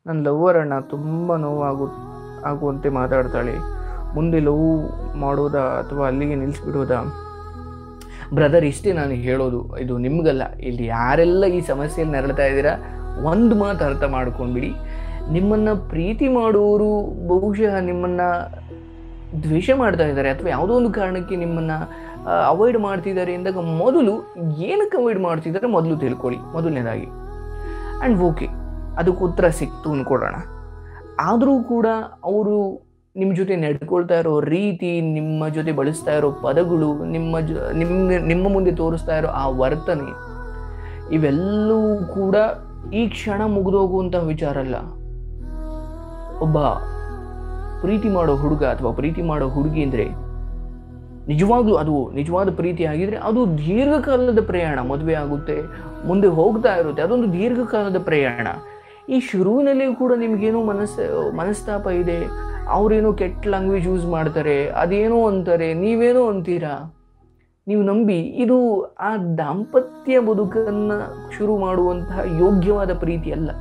ನನ್ನ ಲವ್ವರ್ ಅಣ್ಣ ತುಂಬ ನೋವಾಗು ಆಗುವಂತೆ ಮಾತಾಡ್ತಾಳೆ ಮುಂದೆ ಲವ್ ಮಾಡೋದಾ ಅಥವಾ ಅಲ್ಲಿಗೆ ನಿಲ್ಲಿಸ್ಬಿಡೋದಾ ಬ್ರದರ್ ಇಷ್ಟೇ ನಾನು ಹೇಳೋದು ಇದು ನಿಮಗಲ್ಲ ಇಲ್ಲಿ ಯಾರೆಲ್ಲ ಈ ಸಮಸ್ಯೆಯಲ್ಲಿ ನರಳ್ತಾ ಇದ್ದೀರಾ ಒಂದು ಮಾತು ಅರ್ಥ ಮಾಡ್ಕೊಂಡ್ಬಿಡಿ ನಿಮ್ಮನ್ನು ಪ್ರೀತಿ ಮಾಡುವವರು ಬಹುಶಃ ನಿಮ್ಮನ್ನು ದ್ವೇಷ ಮಾಡ್ತಾ ಇದ್ದಾರೆ ಅಥವಾ ಯಾವುದೋ ಒಂದು ಕಾರಣಕ್ಕೆ ನಿಮ್ಮನ್ನು ಅವಾಯ್ಡ್ ಮಾಡ್ತಿದ್ದಾರೆ ಎಂದಾಗ ಮೊದಲು ಏನಕ್ಕೆ ಅವಾಯ್ಡ್ ಮಾಡ್ತಿದ್ದಾರೆ ಮೊದಲು ತಿಳ್ಕೊಳ್ಳಿ ಮೊದಲನೇದಾಗಿ ಆ್ಯಂಡ್ ಓಕೆ ಅದಕ್ಕೆ ಉತ್ತರ ಸಿಕ್ತು ಅಂದ್ಕೊಡೋಣ ಆದರೂ ಕೂಡ ಅವರು ನಿಮ್ಮ ಜೊತೆ ನಡ್ಕೊಳ್ತಾ ಇರೋ ರೀತಿ ನಿಮ್ಮ ಜೊತೆ ಬಳಸ್ತಾ ಇರೋ ಪದಗಳು ನಿಮ್ಮ ಜೊ ನಿಮ್ಮ ನಿಮ್ಮ ಮುಂದೆ ತೋರಿಸ್ತಾ ಇರೋ ಆ ವರ್ತನೆ ಇವೆಲ್ಲವೂ ಕೂಡ ಈ ಕ್ಷಣ ಮುಗಿದೋಗುವಂತಹ ವಿಚಾರ ಅಲ್ಲ ಒಬ್ಬ ಪ್ರೀತಿ ಮಾಡೋ ಹುಡುಗ ಅಥವಾ ಪ್ರೀತಿ ಮಾಡೋ ಹುಡುಗಿ ಅಂದರೆ ನಿಜವಾಗ್ಲೂ ಅದು ನಿಜವಾದ ಪ್ರೀತಿ ಆಗಿದ್ರೆ ಅದು ದೀರ್ಘಕಾಲದ ಪ್ರಯಾಣ ಮದುವೆ ಆಗುತ್ತೆ ಮುಂದೆ ಹೋಗ್ತಾ ಇರುತ್ತೆ ಅದೊಂದು ದೀರ್ಘಕಾಲದ ಪ್ರಯಾಣ ಈ ಶುರುವಿನಲ್ಲಿ ಕೂಡ ನಿಮಗೇನೋ ಮನಸ್ ಮನಸ್ತಾಪ ಇದೆ ಅವರೇನೋ ಕೆಟ್ಟ ಲ್ಯಾಂಗ್ವೇಜ್ ಯೂಸ್ ಮಾಡ್ತಾರೆ ಅದೇನೋ ಅಂತಾರೆ ನೀವೇನೋ ಅಂತೀರಾ ನೀವು ನಂಬಿ ಇದು ಆ ದಾಂಪತ್ಯ ಬದುಕನ್ನು ಶುರು ಮಾಡುವಂತಹ ಯೋಗ್ಯವಾದ ಪ್ರೀತಿ ಅಲ್ಲ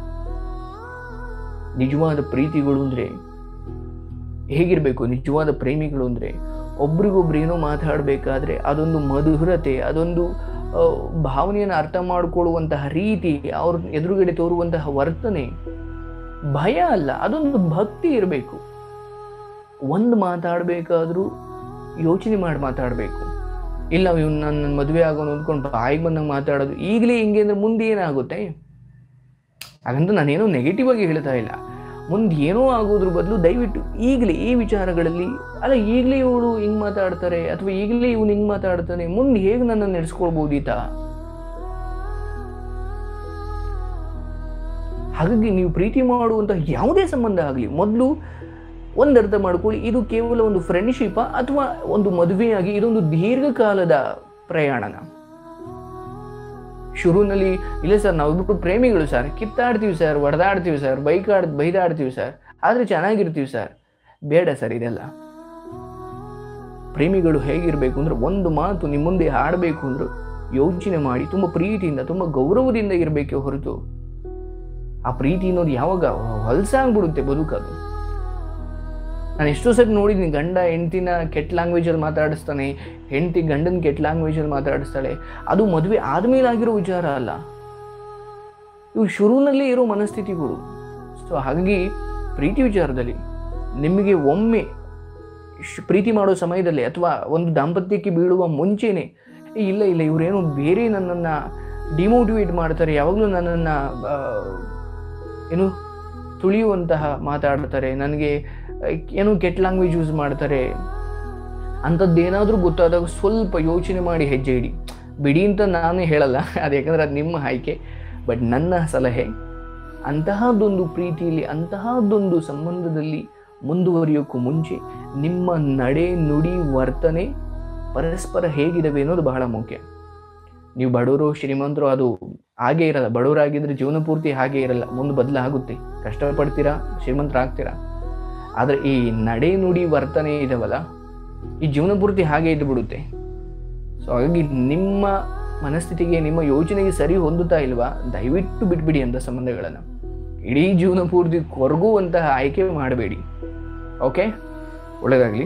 ನಿಜವಾದ ಪ್ರೀತಿಗಳು ಅಂದರೆ ಹೇಗಿರಬೇಕು ನಿಜವಾದ ಪ್ರೇಮಿಗಳು ಅಂದರೆ ಒಬ್ರಿಗೊಬ್ರು ಏನೋ ಮಾತಾಡಬೇಕಾದ್ರೆ ಅದೊಂದು ಮಧುರತೆ ಅದೊಂದು ಆ, ಭಾವನೆಯನ್ನು ಅರ್ಥ ಮಾಡಿಕೊಳ್ಳುವಂತಹ ರೀತಿ ಅವ್ರ ಎದುರುಗಡೆ ತೋರುವಂತಹ ವರ್ತನೆ ಭಯ ಅಲ್ಲ ಅದೊಂದು ಭಕ್ತಿ ಇರಬೇಕು ಒಂದು ಮಾತಾಡಬೇಕಾದ್ರೂ ಯೋಚನೆ ಮಾಡಿ ಮಾತಾಡಬೇಕು ಇಲ್ಲ ಇವ್ನು ನನ್ನ ಮದುವೆ ಆಗೋನು ಅಂದ್ಕೊಂಡು ಬಾಯಿಗೆ ಬಂದಂಗೆ ಮಾತಾಡೋದು ಈಗಲೇ ಹಿಂಗೆ ಅಂದ್ರೆ ಮುಂದೆ ಏನಾಗುತ್ತೆ ಹಾಗಂತ ನಾನೇನೋ ನೆಗೆಟಿವ್ ಆಗಿ ಹೇಳ್ತಾ ಇಲ್ಲ ಮುಂದೆ ಏನೋ ಆಗೋದ್ರ ಬದಲು ದಯವಿಟ್ಟು ಈಗಲೇ ಈ ವಿಚಾರಗಳಲ್ಲಿ ಅಲ್ಲ ಈಗಲೇ ಇವಳು ಹಿಂಗೆ ಮಾತಾಡ್ತಾರೆ ಅಥವಾ ಈಗಲೇ ಇವನು ಹಿಂಗೆ ಮಾತಾಡ್ತಾನೆ ಮುಂದೆ ಹೇಗೆ ನನ್ನನ್ನು ನಡೆಸ್ಕೊಳ್ಬೋದೀತ ಹಾಗಾಗಿ ನೀವು ಪ್ರೀತಿ ಮಾಡುವಂಥ ಯಾವುದೇ ಸಂಬಂಧ ಆಗಲಿ ಮೊದಲು ಒಂದು ಅರ್ಥ ಮಾಡ್ಕೊಳ್ಳಿ ಇದು ಕೇವಲ ಒಂದು ಫ್ರೆಂಡ್ಶಿಪ್ ಅಥವಾ ಒಂದು ಮದುವೆಯಾಗಿ ಇದೊಂದು ದೀರ್ಘಕಾಲದ ಪ್ರಯಾಣನ ಶುರುವಿನಲ್ಲಿ ಇಲ್ಲ ಸರ್ ನಾವಿಬ್ರು ಪ್ರೇಮಿಗಳು ಸರ್ ಕಿತ್ತಾಡ್ತೀವಿ ಸರ್ ಹೊಡೆದಾಡ್ತೀವಿ ಸರ್ ಬೈಕ್ ಆಡ್ ಬೈದಾಡ್ತೀವಿ ಸರ್ ಆದರೆ ಚೆನ್ನಾಗಿರ್ತೀವಿ ಸರ್ ಬೇಡ ಸರ್ ಇದೆಲ್ಲ ಪ್ರೇಮಿಗಳು ಹೇಗಿರಬೇಕು ಅಂದ್ರೆ ಒಂದು ಮಾತು ನಿಮ್ಮ ಮುಂದೆ ಹಾಡಬೇಕು ಅಂದ್ರೆ ಯೋಚನೆ ಮಾಡಿ ತುಂಬ ಪ್ರೀತಿಯಿಂದ ತುಂಬ ಗೌರವದಿಂದ ಇರಬೇಕೆ ಹೊರತು ಆ ಪ್ರೀತಿ ಅನ್ನೋದು ಯಾವಾಗ ಹೊಲಸಾಗ್ಬಿಡುತ್ತೆ ಬದುಕದು ನಾನು ಎಷ್ಟೋ ಸತಿ ನೋಡಿದ್ದೀನಿ ಗಂಡ ಹೆಂಡ್ತಿನ ಕೆಟ್ಟ ಲ್ಯಾಂಗ್ವೇಜಲ್ಲಿ ಮಾತಾಡಿಸ್ತಾನೆ ಹೆಂಡತಿ ಗಂಡನ ಕೆಟ್ಟ ಲ್ಯಾಂಗ್ವೇಜಲ್ಲಿ ಮಾತಾಡಿಸ್ತಾಳೆ ಅದು ಮದುವೆ ಆದಮೇಲೆ ಆಗಿರೋ ವಿಚಾರ ಅಲ್ಲ ಇವು ಶುರುವಿನಲ್ಲೇ ಇರೋ ಮನಸ್ಥಿತಿಗಳು ಸೊ ಹಾಗಾಗಿ ಪ್ರೀತಿ ವಿಚಾರದಲ್ಲಿ ನಿಮಗೆ ಒಮ್ಮೆ ಶ್- ಪ್ರೀತಿ ಮಾಡೋ ಸಮಯದಲ್ಲಿ ಅಥವಾ ಒಂದು ದಾಂಪತ್ಯಕ್ಕೆ ಬೀಳುವ ಮುಂಚೆನೆ "ಏ, ಇಲ್ಲ ಇಲ್ಲ ಇವರೇನೋ ಬೇರೆ ನನ್ನನ್ನು ಡಿಮೋಟಿವೇಟ್ ಮಾಡ್ತಾರೆ ಯಾವಾಗಲೂ ನನ್ನನ್ನು ಏನು ತುಳಿಯುವಂತಹ ಮಾತಾಡ್ತಾರೆ ನನಗೆ ಏನೋ ಕೆಟ್ಟ ಲ್ಯಾಂಗ್ವೇಜ್ ಯೂಸ್ ಮಾಡ್ತಾರೆ ಅಂಥದ್ದೇನಾದರೂ ಗೊತ್ತಾದಾಗ ಸ್ವಲ್ಪ ಯೋಚನೆ ಮಾಡಿ ಹೆಜ್ಜೆ ಇಡಿ ಬಿಡಿ ಅಂತ ನಾನೇ ಹೇಳಲ್ಲ ಅದು ಯಾಕಂದ್ರೆ ಅದು ನಿಮ್ಮ ಆಯ್ಕೆ ಬಟ್ ನನ್ನ ಸಲಹೆ ಅಂತಹದ್ದೊಂದು ಪ್ರೀತಿಯಲ್ಲಿ ಅಂತಹದ್ದೊಂದು ಸಂಬಂಧದಲ್ಲಿ ಮುಂದುವರಿಯೋಕ್ಕೂ ಮುಂಚೆ ನಿಮ್ಮ ನಡೆ ನುಡಿ ವರ್ತನೆ ಪರಸ್ಪರ ಹೇಗಿದ್ದಾವೆ ಅನ್ನೋದು ಬಹಳ ಮುಖ್ಯ ನೀವು ಬಡವರು ಶ್ರೀಮಂತರು ಅದು ಹಾಗೆ ಇರಲ್ಲ ಬಡವರಾಗಿದ್ದರೆ ಜೀವನ ಪೂರ್ತಿ ಹಾಗೆ ಇರಲ್ಲ ಮುಂದೆ ಬದಲಾಗುತ್ತೆ ಕಷ್ಟಪಡ್ತೀರಾ ಶ್ರೀಮಂತರಾಗ್ತೀರಾ ಆದರೆ ಈ ನಡೆ ನುಡಿ ವರ್ತನೆ ಇದಾವಲ್ಲ ಈ ಜೀವನ ಪೂರ್ತಿ ಹಾಗೆ ಇದ್ದು ಬಿಡುತ್ತೆ ಸೊ ಹಾಗಾಗಿ ನಿಮ್ಮ ಮನಸ್ಥಿತಿಗೆ ನಿಮ್ಮ ಯೋಚನೆಗೆ ಸರಿ ಹೊಂದುತ್ತಾ ಇಲ್ವಾ ದಯವಿಟ್ಟು ಬಿಟ್ಬಿಡಿ ಅಂತ ಸಂಬಂಧಗಳನ್ನು ಇಡೀ ಜೀವನ ಪೂರ್ತಿ ಕೊರಗುವಂತಹ ಆಯ್ಕೆ ಮಾಡಬೇಡಿ ಓಕೆ ಒಳ್ಳೆಯದಾಗಲಿ